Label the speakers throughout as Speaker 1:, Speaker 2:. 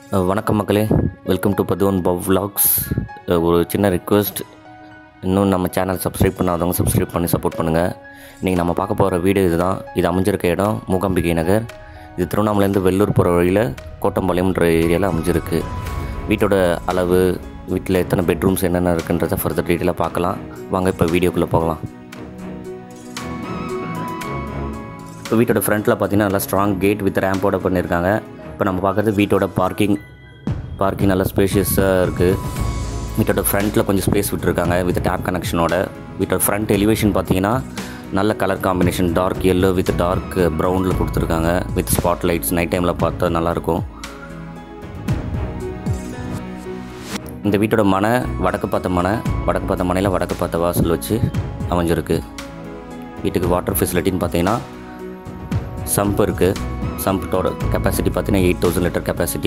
Speaker 1: அஹ் வணக்கம் மக்களே welcome to பதுவன் பவ் vlogs அஹ் ஒரு சின்ன ரிக்வெஸ்ட் இன்னும் நம்ம சேனல் சப்ஸ்கிரைப் பண்ணாதவங்க சப்ஸ்கிரைப் பண்ணி சப்போர்ட் பண்ணுங்கள் இன்றைக்கி நம்ம பார்க்க போகிற வீடு இதுதான் இது அமைஞ்சிருக்க இடம் மூகாம்பிகை நகர் இது திருவண்ணாமலேருந்து வெள்ளூர் போகிற வழியில் கோட்டம்பாளையம்ன்ற ஏரியாவில் அமைஞ்சிருக்கு வீட்டோட அளவு வீட்டில் எத்தனை பெட்ரூம்ஸ் என்னென்ன இருக்குன்றதை ஃபர்தர் டீட்டெயிலாக பார்க்கலாம் வாங்க இப்போ வீடியோக்குள்ளே போகலாம் இப்போ வீட்டோட ஃப்ரண்ட்டில் பார்த்தீங்கன்னா நல்லா ஸ்ட்ராங் கேட் வித் ரேம்போட பண்ணியிருக்காங்க இப்போ நம்ம பார்க்குறது வீட்டோட பார்க்கிங் பார்க்கிங் நல்லா ஸ்பேஷியஸாக இருக்குது வீட்டோட ஃப்ரண்ட்டில் கொஞ்சம் ஸ்பேஸ் விட்டுருக்காங்க வித் டேப் கனெக்ஷனோட வீட்டோட ஃப்ரண்ட் எலிவேஷன் பார்த்தீங்கன்னா நல்ல colour combination dark yellow with dark ப்ரௌனில் கொடுத்துருக்காங்க வித் ஸ்பாட் லைட்ஸ் நைட் டைமில் பார்த்தா நல்லாயிருக்கும் இந்த வீட்டோட மனை வடக்கு பார்த்த மனை வடக்கு பார்த்த மனையில் வடக்கு பார்த்த வாசல் வச்சு அமைஞ்சிருக்கு வீட்டுக்கு வாட்டர் ஃபெசிலிட்டின்னு பார்த்தீங்கன்னா சம்ப் இருக்குது சம்ப்டோட கெப்பாசிட்டி பார்த்தீங்கன்னா எயிட் தௌசண்ட் லிட்டர் கெப்பாசிட்டி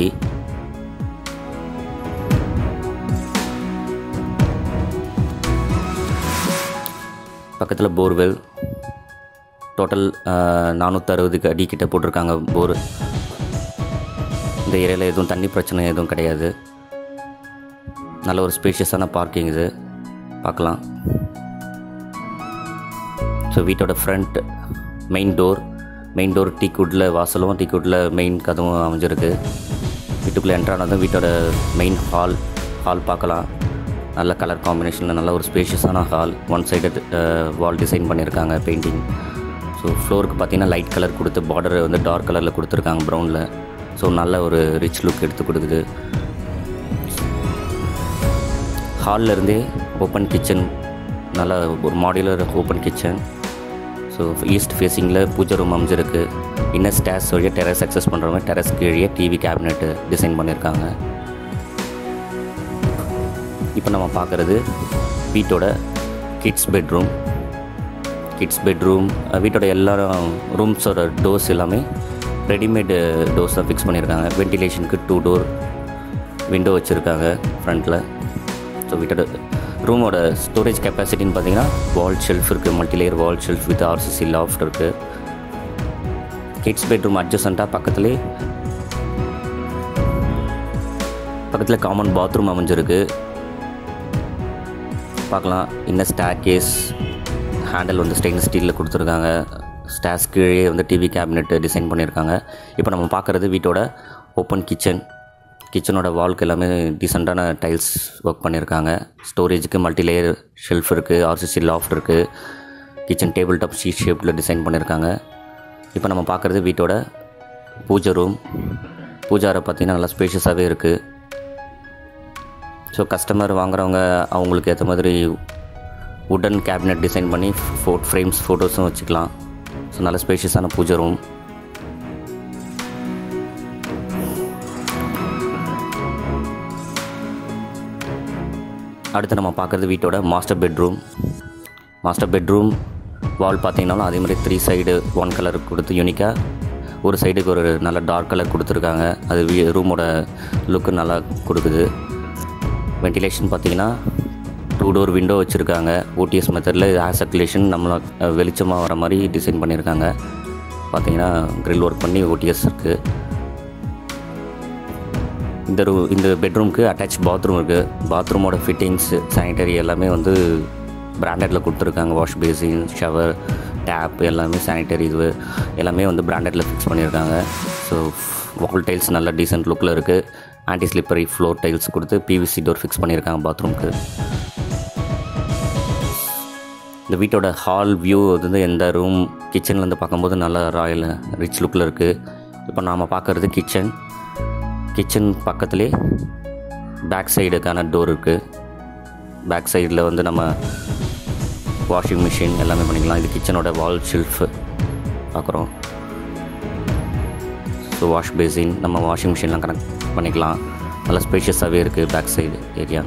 Speaker 1: பக்கத்தில் போர்வெல் டோட்டல் நானூற்றறுபதுக்கு அடி கிட்ட போட்டிருக்காங்க போர் இந்த ஏரியாவில் எதுவும் தண்ணி பிரச்சனை எதுவும் கிடையாது நல்ல ஒரு ஸ்பேஷியஸான பார்க்கிங் இது பார்க்கலாம் ஸோ வீட்டோட front main door main door டீக்குட்டில் வாசலும் டீக்குட்டில் மெயின் கதவும் அமைஞ்சிருக்கு வீட்டுக்குள்ளே என்ட்ரானதும் வீட்டோட மெயின் ஹால் ஹால் பார்க்கலாம் நல்ல கலர் காம்பினேஷனில் நல்ல ஒரு ஸ்பேஷியஸான hall one side wall design பண்ணியிருக்காங்க பெயிண்டிங் ஸோ ஃப்ளோருக்கு பார்த்தீங்கன்னா லைட் கலர் கொடுத்து பார்டர் வந்து டார்க் கலரில் கொடுத்துருக்காங்க ப்ரௌனில் ஸோ நல்ல ஒரு ரிச் லுக் எடுத்து கொடுக்குது ஹாலில் இருந்தே ஓப்பன் கிச்சன் நல்ல ஒரு modular open kitchen so east ஃபேஸிங்கில் பூஜை ரூம் அமைஞ்சிருக்கு இன்னர் ஸ்டேர்ஸ் வழியாக டெரஸ் அக்சஸ் பண்ணுற மாதிரி டெரஸ் கீழே டிவி கேபினெட்டு டிசைன் பண்ணியிருக்காங்க இப்போ நம்ம பார்க்குறது வீட்டோட கிட்ஸ் பெட்ரூம் கிட்ஸ் பெட்ரூம் வீட்டோட எல்லா ரூம்ஸோட டோர்ஸ் எல்லாமே ரெடிமேடு டோர்ஸ் தான் ஃபிக்ஸ் பண்ணியிருக்காங்க வென்டிலேஷனுக்கு டூ டோர் விண்டோ வச்சுருக்காங்க ஃப்ரண்ட்டில் ஸோ வீட்டோட ரூமோட ஸ்டோரேஜ் கெப்பாசிட்டின்னு பார்த்தீங்கன்னா வால் ஷெல்ஃப் இருக்குது multilayer wall shelf with RCC loft இருக்குது கிட்ஸ் பெட்ரூம் அட்ஜஸ்டண்ட்டாக பக்கத்துலேயே பக்கத்தில் காமன் பாத்ரூம் அமைஞ்சிருக்கு பார்க்கலாம் இன்னும் ஸ்டேர் கேஸ் ஹேண்டில் வந்து ஸ்டெயின்லெஸ் ஸ்டீலில் கொடுத்துருக்காங்க ஸ்டேர்ஸ் கீழே வந்து டிவி கேபினெட் டிசைன் பண்ணியிருக்காங்க இப்போ நம்ம பார்க்குறது வீட்டோட ஓப்பன் கிச்சன் கிச்சனோட வால்க்கு எல்லாமே டீசெண்டான டைல்ஸ் ஒர்க் பண்ணியிருக்காங்க ஸ்டோரேஜுக்கு மல்டிலேயர் ஷெல்ஃப் இருக்குது ஆர்சிசி லாஃப்ட் இருக்குது கிச்சன் டேபிள் டாப் ஷீட் ஷேப்பில் டிசைன் பண்ணியிருக்காங்க இப்போ நம்ம பார்க்குறது வீட்டோட பூஜை ரூம் பூஜாரை பார்த்திங்கன்னா நல்லா ஸ்பேஷியஸாகவே இருக்குது ஸோ கஸ்டமர் வாங்குறவங்க அவங்களுக்கு ஏற்ற மாதிரி உடன் கேபினெட் டிசைன் பண்ணி ஃபோ ஃப்ரேம்ஸ் ஃபோட்டோஸும் வச்சுக்கலாம் ஸோ நல்ல ஸ்பேஷியஸான பூஜை ரூம் அடுத்து நம்ம பார்க்குறது வீட்டோட master bedroom master bedroom wall பார்த்தீங்கன்னாலும் அதே மாதிரி த்ரீ சைடு ஒன் கலர் கொடுத்து யூனிக்காக ஒரு சைடுக்கு ஒரு நல்ல டார்க் கலர் கொடுத்துருக்காங்க அது வீ ரூமோட லுக்கு நல்லா கொடுக்குது வென்டிலேஷன் பார்த்தீங்கன்னா டூ டோர் விண்டோ வச்சுருக்காங்க ஓடிஎஸ் மெத்தடில் ஏர் சர்க்குலேஷன் நம்மள வெளிச்சமாக வர மாதிரி டிசைன் பண்ணியிருக்காங்க பார்த்தீங்கன்னா க்ரில் ஒர்க் பண்ணி ஓடிஎஸ் இருக்குது இந்த ரூ இந்த பெட்ரூம்க்கு அட்டாச் பாத்ரூம் இருக்குது பாத்ரூமோட ஃபிட்டிங்ஸ் சானிட்டரி எல்லாமே வந்து பிராண்டடில் கொடுத்துருக்காங்க வாஷ் பேசின் ஷவர் டேப் எல்லாமே சானிட்டரி இது எல்லாமே வந்து பிராண்டடில் ஃபிக்ஸ் பண்ணியிருக்காங்க ஸோ வால் டைல்ஸ் நல்ல டீசென்ட் லுக்கில் இருக்குது ஆன்டி ஸ்லிப்பரி ஃப்ளோர் டைல்ஸ் கொடுத்து பிவிசி டோர் ஃபிக்ஸ் பண்ணியிருக்காங்க பாத்ரூம்க்கு இந்த வீட்டோட ஹால் வியூ வந்து எந்த ரூம் கிச்சன்லேருந்து பார்க்கும்போது நல்லா ராயல் ரிச் லுக்கில் இருக்குது இப்போ நாம் பார்க்குறது கிச்சன் கிச்சன் பக்கத்துலேயே பேக் சைடுக்கான டோர் இருக்குது பேக் சைடில் வந்து நம்ம வாஷிங் மிஷின் எல்லாமே பண்ணிக்கலாம் இது கிச்சனோட வால் ஷெல்ஃப் பார்க்குறோம் ஸோ வாஷ் பேசின் நம்ம வாஷிங் மிஷின்லாம் கனெக்ட் பண்ணிக்கலாம் நல்லா ஸ்பேஷியஸாகவே இருக்குது back side area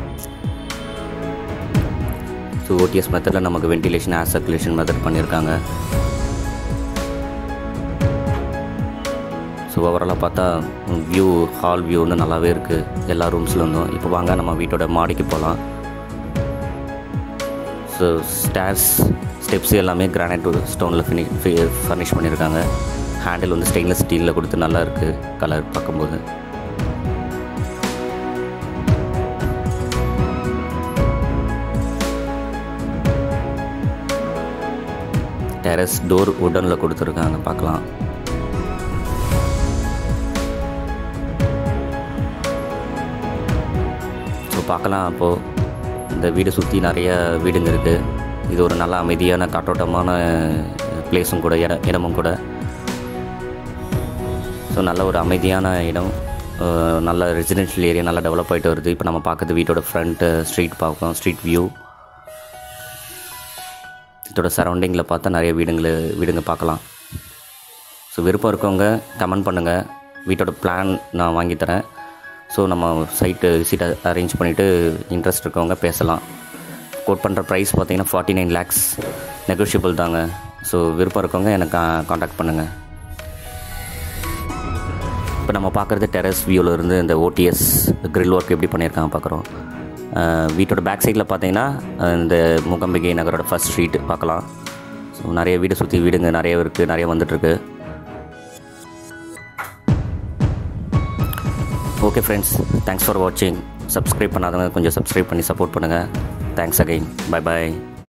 Speaker 1: so OTS மெத்தடில் நமக்கு வென்டிலேஷன் ஏர் சர்க்குலேஷன் மெத்தட் பண்ணியிருக்காங்க ஸோ ஓவராலாக பார்த்தா வியூ ஹால் வியூ வந்து நல்லாவே இருக்குது எல்லா ரூம்ஸ்லேருந்தும் இப்போ வாங்க நம்ம வீட்டோட மாடிக்கு போகலாம் ஸோ ஸ்டேர்ஸ் ஸ்டெப்ஸ் எல்லாமே கிரானைட் ஸ்டோனில் ஃபினி ஃபர்னிஷ் பண்ணியிருக்காங்க ஹேண்டில் வந்து ஸ்டெயின்லெஸ் ஸ்டீலில் கொடுத்து நல்லா இருக்குது கலர் பார்க்கும்போது டெரஸ் டோர் உடனில் கொடுத்துருக்காங்க பார்க்கலாம் ஸோ பார்க்கலாம் அப்போது இந்த வீடை சுற்றி நிறைய வீடுங்க இருக்குது இது ஒரு நல்ல அமைதியான காற்றோட்டமான பிளேஸும் கூட இட இடமும் கூட ஸோ நல்ல ஒரு அமைதியான இடம் அஹ் நல்ல ரெசிடென்ஷியல் ஏரியா நல்லா டெவலப் ஆகிட்டு வருது இப்போ நம்ம பார்க்குறது வீட்டோட ஃப்ரண்ட்டு ஸ்ட்ரீட் பார்க்கணும் ஸ்ட்ரீட் வியூ இதோட சரௌண்டிங்கில் பார்த்தா நிறைய வீடுங்களை வீடுங்க பார்க்கலாம் ஸோ விருப்பம் இருக்கவங்க கமெண்ட் பண்ணுங்கள் வீட்டோட பிளான் நான் வாங்கித் தரேன் ஸோ நம்ம சைட்டு விசிட் அரேஞ்ச் பண்ணிவிட்டு இன்ட்ரெஸ்ட் இருக்கவங்க பேசலாம் கோட் பண்ணுற ப்ரைஸ் பார்த்தீங்கன்னா ஃபார்ட்டி நைன் லேக்ஸ் நெகோஷியபிள் தாங்க ஸோ விருப்பம் இருக்கவங்க எனக்கு காண்டாக்ட் பண்ணுங்கள் இப்போ நம்ம பார்க்குறது டெரஸ் வியூவில் இருந்து இந்த ஓடிஎஸ் grill ஒர்க் எப்படி பண்ணியிருக்காங்க பார்க்குறோம் அஹ் வீட்டோட பேக் சைடில் பார்த்தீங்கன்னா அஹ் இந்த முகம்பிகை நகரோட ஃபர்ஸ்ட் ஸ்ட்ரீட் பார்க்கலாம் ஸோ நிறைய வீடு சுற்றி வீடுங்க நிறைய இருக்குது நிறைய வந்துட்டுருக்கு ஓகே ஃப்ரெண்ட்ஸ் தேங்க்ஸ் ஃபார் வாட்சிங் சப்ஸ்கிரைப் பண்ணாதவங்க கொஞ்சம் சப்ஸ்கிரைப் பண்ணி சப்போர்ட் பண்ணுங்கள் தேங்க்ஸ் அகைன் பை பாய்